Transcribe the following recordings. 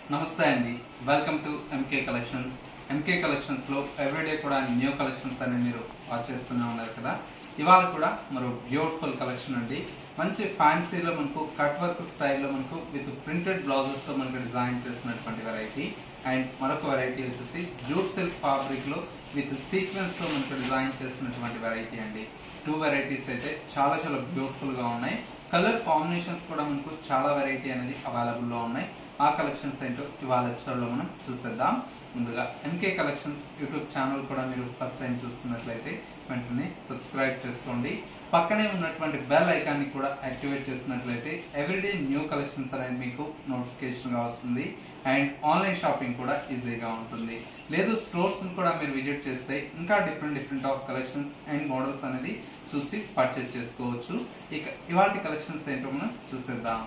నమస్తే అండి welcome to M K collections M K collections లో ఎవ్రీడే కూడా న్యూ కలెక్షన్స్ అనేది మీరు వాచ్ చేస్తూనే ఉన్నారు కదా ఇవాళ కూడా మరో బ్యూటిఫుల్ కలెక్షన్ అండి మంచి ఫ్యాన్సీలో మనకు కట్ వర్క్ స్టైల్లో మనకు విత్ ప్రింటెడ్ బ్లౌజెస్ తో మనకు డిజైన్ చేసినటువంటి వెరైటీ అండ్ మరొక వెరైటీ వచ్చేసి జూట్ సిల్క్ ఫ్యాబ్రిక్ లో విత్ సీక్వెన్స్ తో మనకు డిజైన్ చేసినటువంటి వెరైటీ అండి టూ వెరైటీస్ అయితే చాలా చాలా బ్యూటిఫుల్ గా ఉన్నాయి కలర్ కాంబినేషన్స్ కూడా మనకు చాలా వెరైటీ అనేది అవైలబుల్ లో ఉన్నాయి ఆ కలెక్షన్స్ ఏంటో ఇవాళ ఎపిసోడ్ లో మనం చూసేద్దాం ముందుగా ఎంకే కలెక్షన్స్ యూట్యూబ్ ఛానల్ కూడా మీరు ఫస్ట్ టైం చూస్తున్నట్లయితే వెంటనే సబ్స్క్రైబ్ చేసుకోండి పక్కనే ఉన్నటువంటి బెల్ ఐకాన్ ని కూడా యాక్టివేట్ చేసినట్లయితే ఎవ్రీడే న్యూ కలెక్షన్స్ అనేది మీకు నోటిఫికేషన్ గా వస్తుంది అండ్ ఆన్లైన్ షాపింగ్ కూడా ఈజీగా ఉంటుంది లేదు స్టోర్స్ కూడా మీరు విజిట్ చేస్తే ఇంకా different different of collections and models అనేది చూసి పర్చేస్ చేసుకోవచ్చు ఇక ఇవాళ కలెక్షన్స్ ఏంటో మనం చూసేద్దాం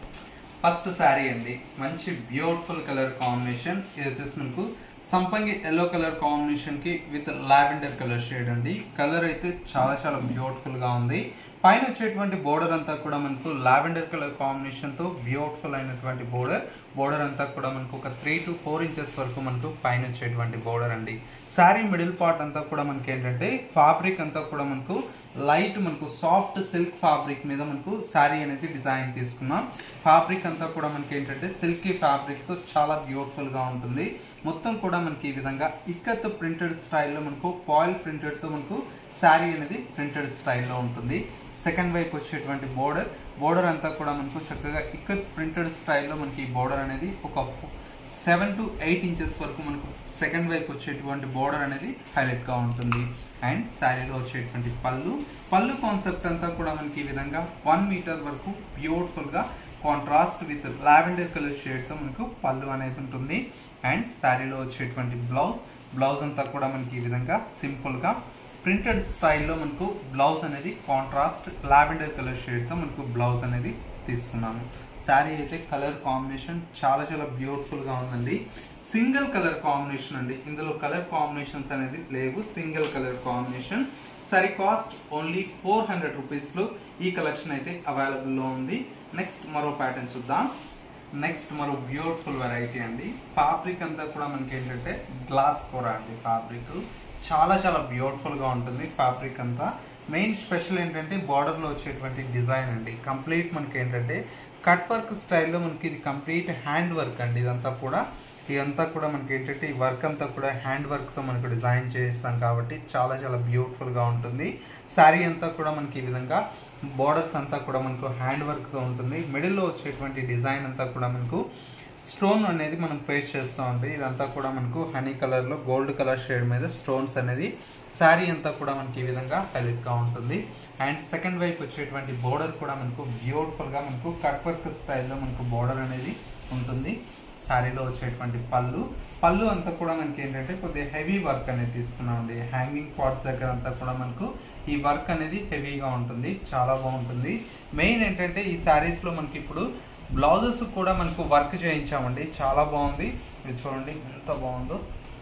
ఫస్ట్ శారీ అండి మంచి బ్యూటిఫుల్ కలర్ కాంబినేషన్ ఇది వచ్చేసి మనకు సంపంగి ఎల్లో కలర్ కాంబినేషన్ కి విత్ లావెండర్ కలర్ షేడ్ అండి కలర్ అయితే చాలా చాలా బ్యూటిఫుల్ గా ఉంది పైన వచ్చేటువంటి బోర్డర్ అంతా కూడా మనకు లావెండర్ కలర్ కాంబినేషన్ తో బ్యూటిఫుల్ అయినటువంటి బోర్డర్ బోర్డర్ అంతా కూడా మనకు ఒక త్రీ టు ఫోర్ ఇంచెస్ వరకు మనకు పైన వచ్చేటువంటి బోర్డర్ అండి శారీ మిడిల్ పార్ట్ అంతా కూడా మనకి ఏంటంటే ఫ్యాబ్రిక్ అంతా కూడా మనకు లైట్ మనకు సాఫ్ట్ సిల్క్ ఫ్యాబ్రిక్ మీద మనకు శారీ అనేది డిజైన్ తీసుకున్నాం ఫ్యాబ్రిక్ అంతా కూడా మనకి ఏంటంటే సిల్కీ ఫ్యాబ్రిక్ తో చాలా బ్యూటిఫుల్ గా ఉంటుంది మొత్తం కూడా మనకి ఈ విధంగా ఇక్కత్ ప్రింటెడ్ స్టైల్లో మనకు పాయిల్ ప్రింటెడ్ తో మనకు శారీ అనేది ప్రింటెడ్ స్టైల్లో ఉంటుంది సెకండ్ వైపు వచ్చేటువంటి బోర్డర్ బోర్డర్ అంతా కూడా మనకు చక్కగా ఇక్కత్ ప్రింటెడ్ స్టైల్లో మనకి ఈ బోర్డర్ అనేది ఒక సెవెన్ టు ఎయిట్ ఇంచెస్ వరకు మనకు సెకండ్ వైపు వచ్చేటువంటి బోర్డర్ అనేది హైలైట్ గా ఉంటుంది అండ్ శారీలో వచ్చేటువంటి పళ్ళు పళ్ళు కాన్సెప్ట్ అంతా కూడా మనకి ఈ విధంగా వన్ మీటర్ వరకు బ్యూటిఫుల్ గా contrast with lavender colour shade తో మనకు పళ్ళు అనేది ఉంటుంది అండ్ శారీలో వచ్చేటువంటి బ్లౌజ్ బ్లౌజ్ అంతా కూడా మనకి ఈ విధంగా సింపుల్ గా ప్రింటెడ్ స్టైల్లో మనకు బ్లౌజ్ అనేది కాంట్రాస్ట్ లావెండర్ కలర్ షేడ్ తో మనకు బ్లౌజ్ అనేది తీసుకున్నాము శారీ అయితే కలర్ కాంబినేషన్ చాలా చాలా బ్యూటిఫుల్ గా ఉందండి సింగిల్ కలర్ కాంబినేషన్ అండి ఇందులో కలర్ కాంబినేషన్స్ అనేది లేవు సింగిల్ కలర్ కాంబినేషన్ సరి cost only four hundred rupees లో ఈ కలెక్షన్ అయితే అవైలబుల్ లో ఉంది నెక్స్ట్ మరో ప్యాటర్న్ చూద్దాం నెక్స్ట్ మరో బ్యూటిఫుల్ వెరైటీ అండి ఫ్యాబ్రిక్ అంతా కూడా మనకి ఏంటంటే గ్లాస్ కూర అండి ఫ్యాబ్రిక్ చాలా చాలా బ్యూటిఫుల్ గా ఉంటుంది ఫ్యాబ్రిక్ అంతా మెయిన్ స్పెషల్ ఏంటంటే బార్డర్ లో వచ్చేటువంటి డిజైన్ అండి కంప్లీట్ మనకి ఏంటంటే కట్ వర్క్ స్టైల్లో మనకి ఇది కంప్లీట్ హ్యాండ్ వర్క్ అండి ఇదంతా కూడా ఇదంతా కూడా మనకి ఏంటంటే ఈ వర్క్ అంతా కూడా హ్యాండ్ వర్క్ తో మనకు డిజైన్ చేస్తాం కాబట్టి చాలా చాలా బ్యూటిఫుల్ గా ఉంటుంది శారీ అంతా కూడా మనకి ఈ విధంగా బోర్డర్స్ అంతా కూడా మనకు హ్యాండ్ వర్క్ తో ఉంటుంది మిడిల్ లో వచ్చేటువంటి డిజైన్ అంతా కూడా మనకు స్టోన్ అనేది మనం పేస్ట్ చేస్తూ ఉంటాయి ఇదంతా కూడా మనకు హనీ కలర్ లో గోల్డ్ కలర్ షేడ్ మీద స్టోన్స్ అనేది శారీ అంతా కూడా మనకి ఈ విధంగా హైలైట్ గా ఉంటుంది అండ్ సెకండ్ వైపు వచ్చేటువంటి బోర్డర్ కూడా మనకు బ్యూటిఫుల్ గా మనకు కట్ వర్క్ స్టైల్లో మనకు బోర్డర్ అనేది ఉంటుంది శారీలో వచ్చేటువంటి పళ్ళు పళ్ళు అంతా కూడా మనకి ఏంటంటే కొద్దిగా హెవీ వర్క్ అనేది తీసుకున్నామండి హ్యాంగింగ్ పార్ట్స్ దగ్గర అంతా కూడా మనకు ఈ వర్క్ అనేది హెవీగా ఉంటుంది చాలా బాగుంటుంది మెయిన్ ఏంటంటే ఈ శారీస్ లో మనకి ఇప్పుడు బ్లౌజెస్ కూడా మనకు వర్క్ చేయించామండి చాలా బాగుంది ఇది చూడండి ఎంత బాగుందో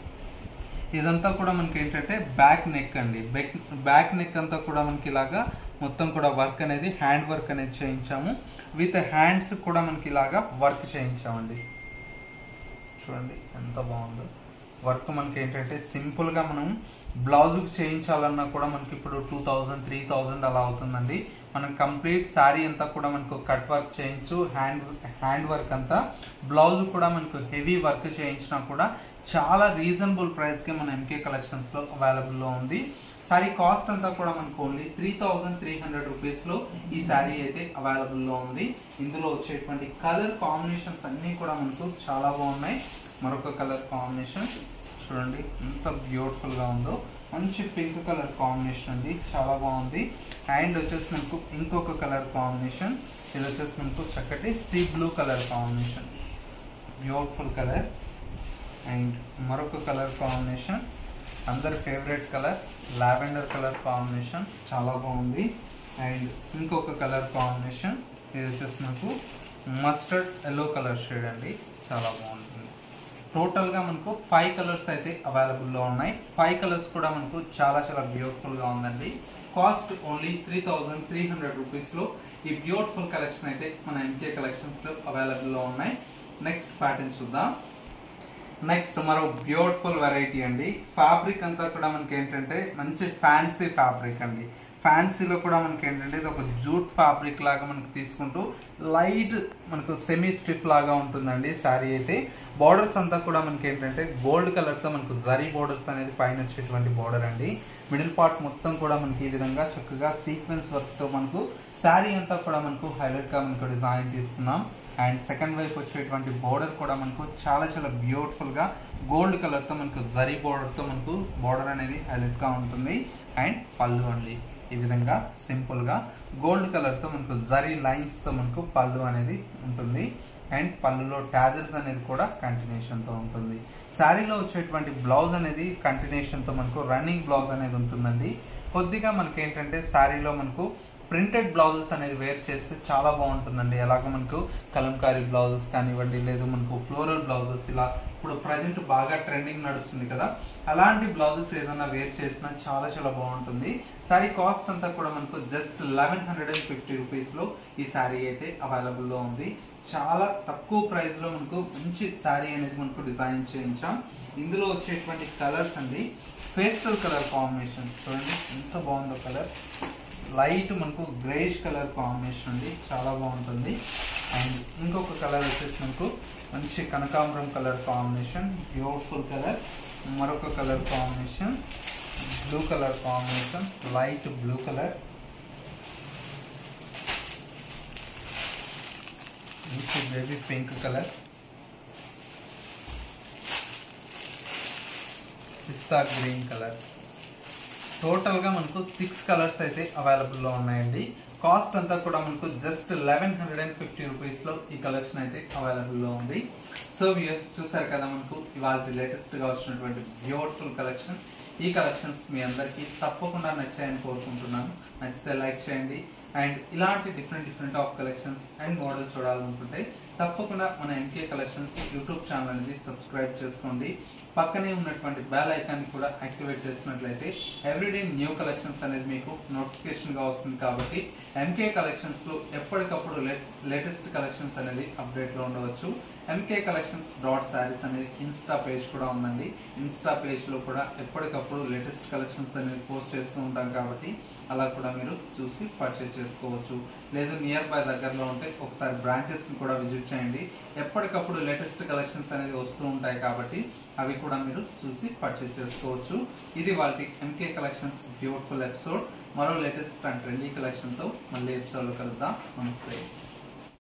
ఇదంతా కూడా మనకి ఏంటంటే బ్యాక్ నెక్ అండి బ్యాక్ బ్యాక్ నెక్ అంతా కూడా మనకి ఇలాగా మొత్తం కూడా వర్క్ అనేది హ్యాండ్ వర్క్ అనేది చేయించాము విత్ హ్యాండ్స్ కూడా మనకి ఇలాగా వర్క్ చేయించామండి చూడండి ఎంత బాగుందో వర్క్ మనకి ఏంటంటే సింపుల్ గా మనం బ్లౌజ్ చేయించాలన్నా కూడా మనకి ఇప్పుడు టూ థౌజండ్ త్రీ థౌజండ్ అలా అవుతుందండి మనం కంప్లీట్ శారీ అంతా కూడా మనకు కట్ వర్క్ చేయించు హ్యాండ్ హ్యాండ్ వర్క్ అంతా బ్లౌజ్ కూడా మనకు హెవీ వర్క్ చేయించినా కూడా చాలా రీజనబుల్ ప్రైస్ కి మన ఎంకే కలెక్షన్స్ లో అవైలబుల్ లో ఉంది సారీ కాస్ట్ అంతా కూడా మనకు only three thousand three hundred rupees లో ఈ శారీ అయితే అవైలబుల్ లో ఉంది ఇందులో వచ్చేటువంటి కలర్ కాంబినేషన్స్ అన్ని కూడా మనకు చాలా బాగున్నాయి మరొక కలర్ కాంబినేషన్ చూడండి ఎంత బ్యూటిఫుల్ గా ఉందో మంచి పింక్ కలర్ కాంబినేషన్ అండి చాలా బాగుంది అండ్ వచ్చేసి మనకు ఇంకొక కలర్ కాంబినేషన్ ఇది వచ్చేసి మనకు చక్కటి sea blue colour combination beautiful colour and మరొక కలర్ కాంబినేషన్ అందరి favourite colour lavender colour combination చాలా బాగుంది అండ్ ఇంకొక కలర్ కాంబినేషన్ ఇది వచ్చేసి మనకు మస్టర్డ్ ఎల్లో కలర్ షేడ్ అండి చాలా బాగుంటుంది టోటల్ గా మనకు ఫైవ్ కలర్స్ అయితే అవైలబుల్ లో ఉన్నాయి ఫైవ్ కలర్స్ కూడా మనకు చాలా చాలా బ్యూటిఫుల్ గా ఉందండి cost only three thousand three hundred rupees లో ఈ బ్యూటిఫుల్ కలెక్షన్ అయితే మన ఎంకే కలెక్షన్స్ లో అవైలబుల్ లో ఉన్నాయి నెక్స్ట్ ప్యాటర్న్ చూద్దాం నెక్స్ట్ మరో బ్యూటిఫుల్ వెరైటీ అండి ఫ్యాబ్రిక్ అంతా కూడా మనకి ఏంటంటే మంచి ఫ్యాన్సీ ఫ్యాబ్రిక్ అండి ఫ్యాన్సీలో కూడా మనకి ఏంటంటే ఇది ఒక జూట్ ఫ్యాబ్రిక్ లాగా మనకు తీసుకుంటూ లైట్ మనకు సెమీ స్టిఫ్ లాగా ఉంటుందండి శారీ అయితే బార్డర్స్ అంతా కూడా మనకి ఏంటంటే గోల్డ్ కలర్ తో మనకు జరీ బార్డర్స్ అనేది పైన వచ్చేటువంటి బార్డర్ అండి మిడిల్ పార్ట్ మొత్తం కూడా మనకి ఈ విధంగా చక్కగా సీక్వెన్స్ వర్క్ తో మనకు శారీ అంతా కూడా మనకు హైలైట్ గా మనకు డిజైన్ తీసుకున్నాం అండ్ సెకండ్ వైపు వచ్చేటువంటి బోర్డర్ కూడా మనకు చాలా చాలా బ్యూటిఫుల్ గా గోల్డ్ కలర్ తో మనకు జరీ బోర్డర్ తో మనకు బోర్డర్ అనేది హైలైట్ గా ఉంటుంది అండ్ పళ్ళు అండి ఈ విధంగా సింపుల్ గా గోల్డ్ కలర్ తో మనకు జరీ లైన్స్ తో మనకు పళ్ళు అనేది ఉంటుంది అండ్ పళ్ళులో టాజల్స్ అనేది కూడా కంటిన్యూషన్ తో ఉంటుంది శారీలో వచ్చేటువంటి బ్లౌజ్ అనేది కంటిన్యూషన్ తో మనకు రన్నింగ్ బ్లౌజ్ అనేది ఉంటుందండి కొద్దిగా మనకి ఏంటంటే శారీలో మనకు ప్రింటెడ్ బ్లౌజెస్ అనేది వేర్ చేస్తే చాలా బాగుంటుందండి ఎలాగ మనకు కలంకారీ బ్లౌజెస్ కానివ్వండి లేదు మనకు ఫ్లోరల్ బ్లౌజెస్ ఇలా ఇప్పుడు ప్రజెంట్ బాగా ట్రెండింగ్ నడుస్తుంది కదా అలాంటి బ్లౌజెస్ ఏదైనా వేర్ చేసినా చాలా చాలా బాగుంటుంది శారీ కాస్ట్ అంతా కూడా మనకు just eleven hundred and fifty rupees లో ఈ శారీ అయితే అవైలబుల్ లో ఉంది చాలా తక్కువ ప్రైస్ లో మనకు మంచి శారీ అనేది మనకు డిజైన్ చేయించాం ఇందులో వచ్చేటువంటి కలర్స్ అండి పేస్టల్ కలర్ కాంబినేషన్ చూడండి ఎంత బాగుందో కలర్ లైట్ మనకు గ్రేష్ కలర్ కాంబినేషన్ అండి చాలా బాగుంటుంది అండ్ ఇంకొక కలర్ వచ్చేసి మనకు మంచి కనకాంబరం కలర్ కాంబినేషన్ బ్యూటిఫుల్ కలర్ మరొక colour combination blue colour combination light blue colour మంచి బేబీ పింక్ కలర్ పిస్తా గ్రీన్ కలర్ టోటల్ గా మనకు సిక్స్ కలర్స్ అయితే అవైలబుల్ లో ఉన్నాయండి కాస్ట్ అంతా కూడా మనకు just eleven hundred and fifty rupees లో ఈ కలెక్షన్ అయితే అవైలబుల్ లో ఉంది సో వ్యూస్ చూసారు కదా మనకు ఇవాళ లేటెస్ట్ గా వచ్చినటువంటి బ్యూటిఫుల్ కలెక్షన్ ఈ కలెక్షన్స్ మీ అందరికీ తప్పకుండా నచ్చాయని కోరుకుంటున్నాను నచ్చితే లైక్ చేయండి అండ్ ఇలాంటి different different of collections and model చూడాలనుకుంటే తప్పకుండా మన ఎంకే కలెక్షన్స్ యూట్యూబ్ ఛానల్ అనేది సబ్స్క్రైబ్ చేసుకోండి పక్కనే ఉన్నటువంటి బెల్ ఐకాన్ కూడా యాక్టివేట్ చేసినట్లయితే ఎవ్రీడే న్యూ కలెక్షన్స్ అనేది మీకు నోటిఫికేషన్ గా వస్తుంది కాబట్టి ఎంకే కలెక్షన్స్ లో ఎప్పటికప్పుడు లేటెస్ట్ కలెక్షన్స్ అనేది అప్డేట్ లో ఉండవచ్చు ఎంకే కలెక్షన్స్ డాట్ శారీస్ అనేది ఇన్స్టా పేజ్ కూడా ఉందండి ఇన్స్టా పేజ్ లో కూడా ఎప్పటికప్పుడు లేటెస్ట్ కలెక్షన్స్ అనేది పోస్ట్ చేస్తూ ఉంటాం కాబట్టి అలా కూడా మీరు చూసి పర్చేస్ చేసుకోవచ్చు లేదు నియర్ బై దగ్గరలో ఉంటే ఒకసారి బ్రాంచెస్ ని కూడా విజిట్ చేయండి ఎప్పటికప్పుడు లేటెస్ట్ కలెక్షన్స్ అనేది వస్తూ ఉంటాయి కాబట్టి అవి కూడా మీరు చూసి పర్చేస్ చేసుకోవచ్చు ఇది వాళ్ళకి ఎంకే కలెక్షన్స్ బ్యూటిఫుల్ ఎపిసోడ్ మరో లేటెస్ట్ అండ్ ట్రెండీ కలెక్షన్ తో మళ్ళీ ఎపిసోడ్ లో కలుద్దాం నమస్తే